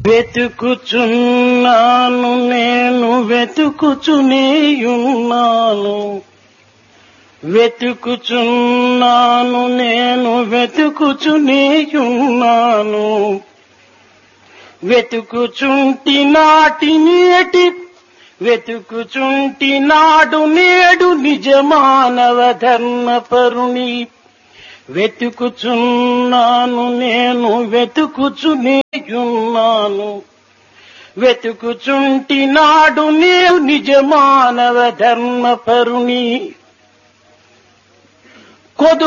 వెతుకుచున్నాను నేను వెతుకుచునేయున్నాను వెతుకుచున్నాను నేను వెతుకుచునేయున్నాను వెతుకుచుంటి నాటి నేటి వెతుకుచుంటి నాడు నేడు నిజమానవ ధర్మ పరుని వెతుకుచున్నాను నేను వెతుకుచునేయున్నాను వెతుకుచుంటి నాడు నేను నిజమానవ ధర్మ పరుని కొదు